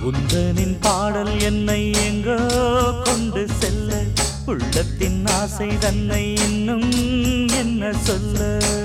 உந்தனின் பாடல் என்னை எங்கோ கொண்டு செல்ல உள்ளத்தின் ஆசை தன்னை இன்னும் என்ன சொல்ல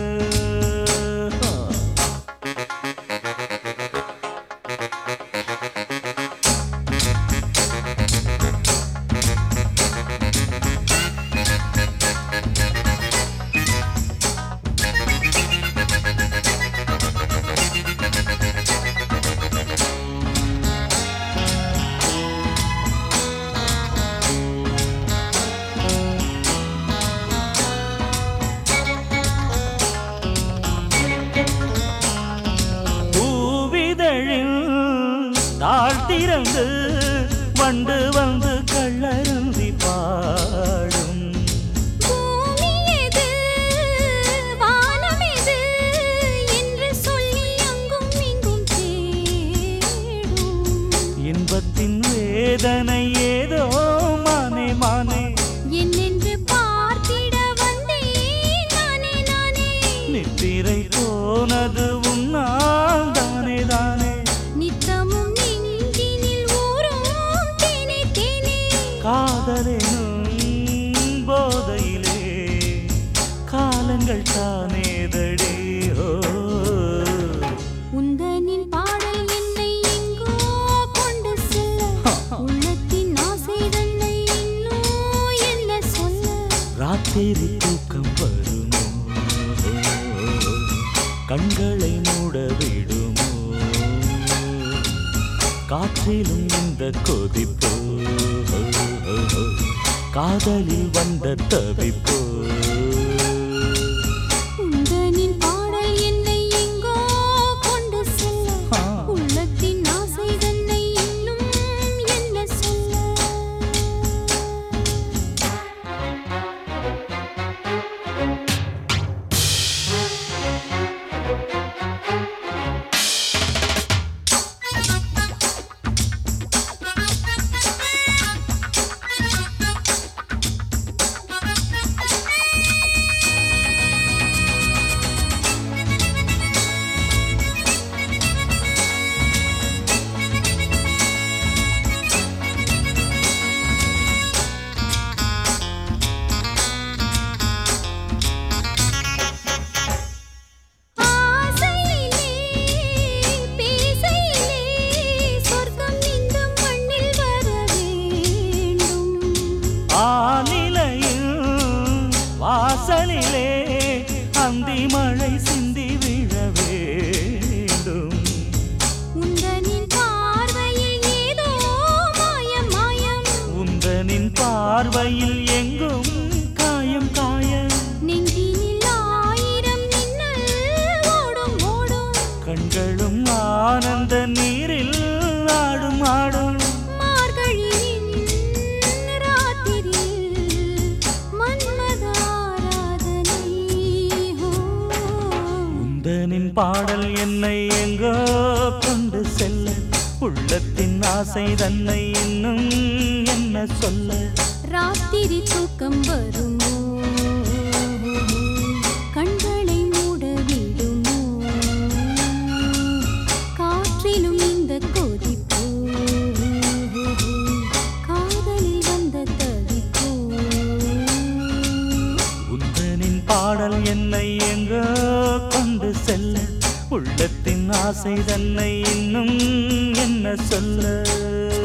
பூவிதழில் தாழ்த்திறந்து வண்டு வந்து கள்ளருந்தி பாடும் பூமி எது வானம் எது என்று சொல்லி அங்கும் இங்கும் தேடும் இன்பத்தின் வேதனை ஏதோ மானே மானே என்னென்று பார்த்திட வந்தேன் நானே நானே நித்திரை போனது உன்னால் தானே தானே நித்தமும் நெஞ்சினில் ஊறும் தேனே தேனே காதலெனும் போதையிலே காலங்கள் தானேதடி ஓ உந்தனின் பாடல் என்னை எங்கோ கொண்டு செல்ல உள்ளத்தின் ஆசை தன்னை இன்னும் என்ன சொல்ல ராத்திரி தூக்கம் வருமோ கண்களை மூட விடுமோ காற்றிலும் இந்த கொதிப்போ காதலில் வந்த தவிப்போ உந்தனின் பாடல் என்னை எங்கோ கொண்டு செல்ல ஆ. உள்ளத்தின் ஆசை தன்னை இன்னும் என்ன சொல்ல ஆசையிலே பேசையிலே சொர்க்கம் இந்த மண்ணில் வர வேண்டும் ஆனிலையில் வாசலிலே அந்தி மழை சிந்தி விழ வேண்டும் உந்தனின் பார்வையில் ஏதோ மாயம் மாயம் உந்தனின் பார்வையில் எங்கும் காயம் காயம் நெஞ்சினில் ஆயிரம் மின்னல் ஓடும் ஓடும் கண்களும் ஆனந்த நீரில் ஆடும் ஆடும் மார்கழியின் ராத்திரியில் மன்மதாராதனை ஹோ. உந்தனின் பாடல் என்னை எங்கோ கொண்டு செல்ல உள்ளத்தின் ஆசை தன்னை இன்னும் என்ன சொல்ல ராத்திரி தூக்கம் வருமோ கண்களை மூட விடுமோ காற்றிலும் இந்த கொதிப்போ காதலில் வந்த தவிப்போ உந்தனின் பாடல் என்னை எங்கோ கொண்டு செல்ல உள்ளத்தின் ஆசை தன்னை இன்னும் என்ன சொல்ல